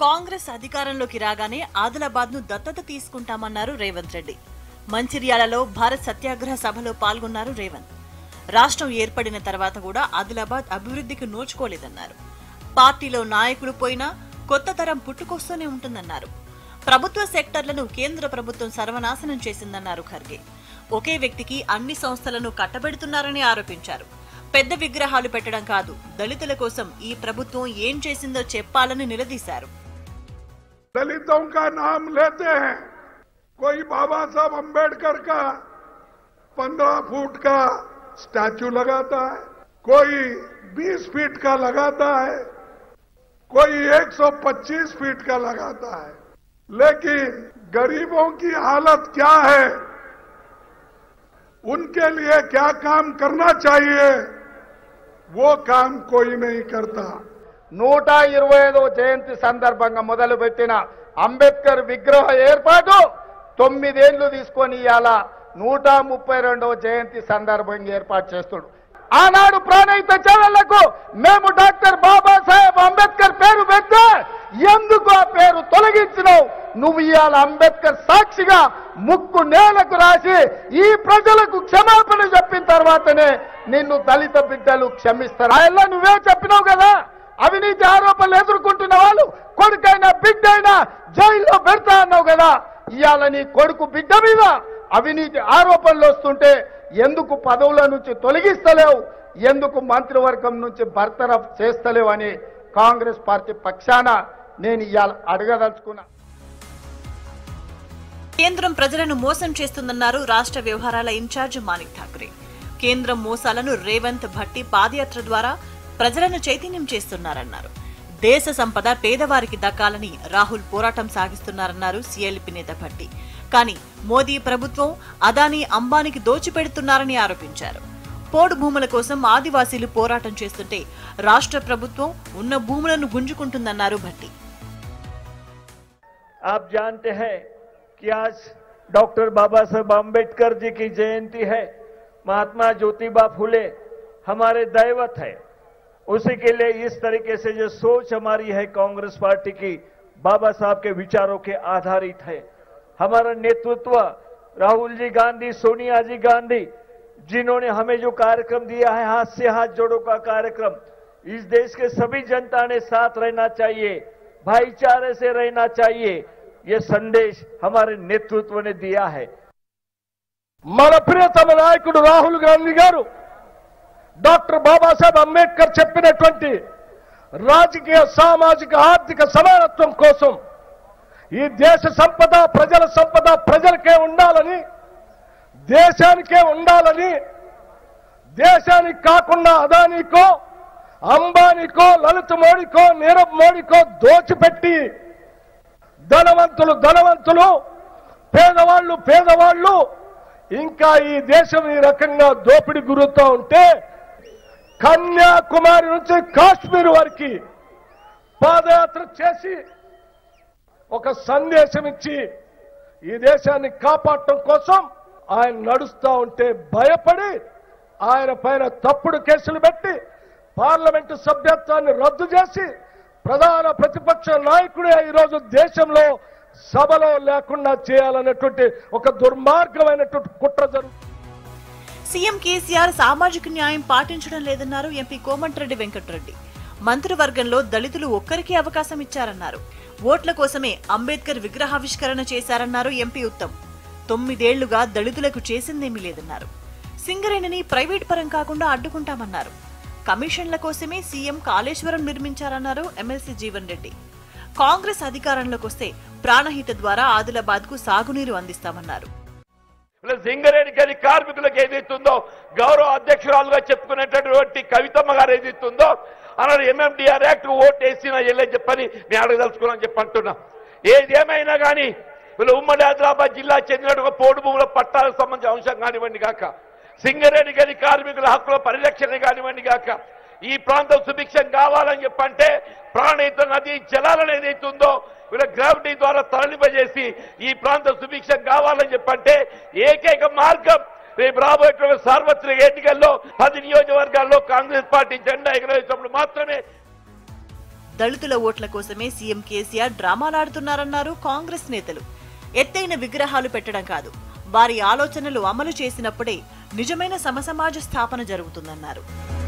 కాంగ్రెస్ అధికారంలోకి రాగానే ఆదిలాబాద్ ను దత్తత తీసుకుంటామన్నారు రేవంత్ రెడ్డి మంచిర్యాలలో భారత్ సత్యాగ్రహ సభలో పాల్గొన్నారు రేవంత్ రాష్ట్రం ఏర్పడిన తర్వాత కూడా ఆదిలాబాద్ అభివృద్ధికి నోచుకోలేదన్నారు పార్టీలో నాయకులు పోయినా కొత్త తరం పుట్టుకొస్తూనే ఉంటుందన్నారు ప్రభుత్వ సెక్టర్లను కేంద్ర ప్రభుత్వం సర్వనాశనం చేసిందన్నారు ఖర్గే ఒకే వ్యక్తికి అన్ని సంస్థలను కట్టబెడుతున్నారని ఆరోపించారు పెద్ద విగ్రహాలు పెట్టడం కాదు దళితుల కోసం ఈ ప్రభుత్వం ఏం చేసిందో చెప్పాలని నిలదీశారు दलितों का नाम लेते हैं कोई बाबा साहब अंबेडकर का पंद्रह फुट का स्टैचू लगाता है कोई बीस फीट का लगाता है कोई 125 फीट का लगाता है लेकिन गरीबों की हालत क्या है उनके लिए क्या काम करना चाहिए वो काम कोई नहीं करता నూట ఇరవై ఐదవ జయంతి సందర్భంగా మొదలుపెట్టిన అంబేద్కర్ విగ్రహ ఏర్పాటు తొమ్మిదేళ్లు తీసుకొని ఇవాళ నూట ముప్పై రెండవ జయంతి సందర్భంగా ఏర్పాటు చేస్తుడు ఆనాడు ప్రాణహిత చర్యలకు మేము డాక్టర్ బాబాసాహెబ్ అంబేద్కర్ పేరు పెడితే ఎందుకు ఆ పేరు తొలగించినావు నువ్వు ఇవాళ అంబేద్కర్ సాక్షిగా ముక్కు నేలకు రాసి ఈ ప్రజలకు క్షమాపణ చెప్పిన తర్వాతనే నిన్ను దళిత బిడ్డలు క్షమిస్తారు ఆయన నువ్వే చెప్పినావు కదా అవినీతి ఆరోపణలు ఎదుర్కొంటున్న వాళ్ళు కొడుకైనా బిడ్డ అయినా జైల్లో పెడతా అన్నావు కదా ఇవాళ నీ కొడుకు బిడ్డ మీద అవినీతి ఆరోపణలు వస్తుంటే ఎందుకు పదవుల నుంచి తొలగిస్తలేవు ఎందుకు మంత్రివర్గం నుంచి బర్తరఫ్ చేస్తలేవు అని కాంగ్రెస్ పార్టీ పక్షాన నేను ఇవాళ అడగదలుచుకున్నా కేంద్రం ప్రజలను మోసం చేస్తుందన్నారు రాష్ట్ర వ్యవహారాల ఇన్ఛార్జ్ మాణిక్ ఠాక్రే కేంద్రం మోసాలను రేవంత్ భట్టి పాదయాత్ర ద్వారా ప్రజలను చైతన్యం చేస్తున్నారన్నారు దేశ సంపద పేదవారికి దక్కాలని రాహుల్ పోరాటం సాగిస్తున్నారన్నారు సీఎల్పీ నేత భట్టి కానీ మోదీ ప్రభుత్వం అదానీ అంబానీకి దోచిపెడుతున్నారని ఆరోపించారు పోడు భూముల కోసం ఆదివాసీలు పోరాటం చేస్తుంటే రాష్ట్ర ప్రభుత్వం ఉన్న భూములను గుంజుకుంటుందన్నారు భట్టి आप जानते हैं कि आज डॉक्टर बाबा साहेब आम्बेडकर जी की जयंती है महात्मा ज्योतिबा फुले हमारे दैवत है उसी के लिए इस तरीके से जो सोच हमारी है कांग्रेस पार्टी की बाबा साहब के विचारों के आधारित है हमारा नेतृत्व राहुल जी गांधी सोनिया जी गांधी जिन्होंने हमें जो कार्यक्रम दिया है हाथ से हाथ जोड़ो का कार्यक्रम इस देश के सभी जनता ने साथ रहना चाहिए भाईचारे से रहना चाहिए ये संदेश हमारे नेतृत्व ने दिया है మన ప్రియతమ నాయకుడు రాహుల్ గాంధీ గారు డాక్టర్ బాబాసాహెబ్ అంబేద్కర్ చెప్పినటువంటి రాజకీయ సామాజిక ఆర్థిక సమానత్వం కోసం ఈ దేశ సంపద ప్రజల సంపద ప్రజలకే ఉండాలని దేశానికే ఉండాలని దేశానికి కాకుండా అదానికో అంబానీకో లలిత్ మోడీకో నీరవ్ మోడీకో దోచిపెట్టి ధనవంతులు ధనవంతులు పేదవాళ్ళు పేదవాళ్ళు ఇంకా ఈ దేశం ఈ రకంగా దోపిడి గురవుతూ ఉంటే కన్యాకుమారి నుంచి కాశ్మీర్ వరకు పాదయాత్ర చేసి ఒక సందేశం ఇచ్చి ఈ దేశాన్ని కాపాడటం కోసం ఆయన నడుస్తా ఉంటే భయపడి ఆయన పైన తప్పుడు కేసులు పెట్టి పార్లమెంటు సభ్యత్వాన్ని రద్దు చేసి ప్రధాన ప్రతిపక్ష నాయకుడే ఈరోజు దేశంలో సభలో లేకుండా చేయాలనేటువంటి ఒక దుర్మార్గమైనటువంటి కుట్ర జరుగుతుంది సీఎం కేసీఆర్ సామాజిక న్యాయం పాటించడం లేదన్నారు ఎంపీ కోమటిరెడ్డి వెంకటరెడ్డి మంత్రివర్గంలో దళితులు ఒక్కరికే అవకాశం ఇచ్చారన్నారు ఓట్ల కోసమే అంబేద్కర్ విగ్రహావిష్కరణ చేశారన్నారు ఎంపీ ఉత్తమ్ తొమ్మిదేళ్లుగా దళితులకు చేసిందేమీ లేదన్నారు సింగరేణిని ప్రైవేట్ పరం కాకుండా అడ్డుకుంటామన్నారు కమిషన్ల కోసమే సీఎం కాళేశ్వరం నిర్మించారన్నారు ఎమ్మెల్సీ జీవన్ రెడ్డి కాంగ్రెస్ అధికారంలోకి వస్తే ప్రాణహిత ద్వారా ఆదిలాబాద్ కు సాగునీరు అందిస్తామన్నారు ఇలా సింగరేణికి వెళ్ళి కార్మికులకు ఏదైతుందో గౌరవ అధ్యక్షురాలుగా చెప్పుకునేటటువంటి కవితమ్మ గారు ఏదైతుందో అన్నాడు ఎంఎండిఆర్ యాక్ట్ ఓటు వేసిన వెళ్ళే చెప్పని నేను అడగదలుచుకున్నాను చెప్పి అంటున్నా ఏది ఏమైనా కానీ వీళ్ళు ఉమ్మడి ఆదిలాబాద్ జిల్లా చెందినటువంటి పోడు భూముల పట్టాలకు సంబంధించిన అంశం కానివ్వండి కాక సింగరేణి గది కార్మికుల హక్కుల పరిరక్షణ కానివ్వండి కాక ఈ ప్రాంతం సుభిక్షం కావాలని చెప్పంటే ప్రాణహిత నది జలాలను ఏదైతుందో వీళ్ళ గ్రావిటీ ద్వారా తరలింపజేసి ఈ ప్రాంతం సుభిక్షం కావాలని చెప్పంటే ఏకైక మార్గం రేపు రాబోయేటువంటి సార్వత్రిక ఎన్నికల్లో పది నియోజకవర్గాల్లో కాంగ్రెస్ పార్టీ జెండా ఎగరేసినప్పుడు మాత్రమే దళితుల ఓట్ల కోసమే సీఎం కేసీఆర్ డ్రామాలాడుతున్నారన్నారు కాంగ్రెస్ నేతలు ఎత్తైన విగ్రహాలు పెట్టడం కాదు వారి ఆలోచనలు అమలు చేసినప్పుడే నిజమైన సమసమాజ స్థాపన జరుగుతుందన్నారు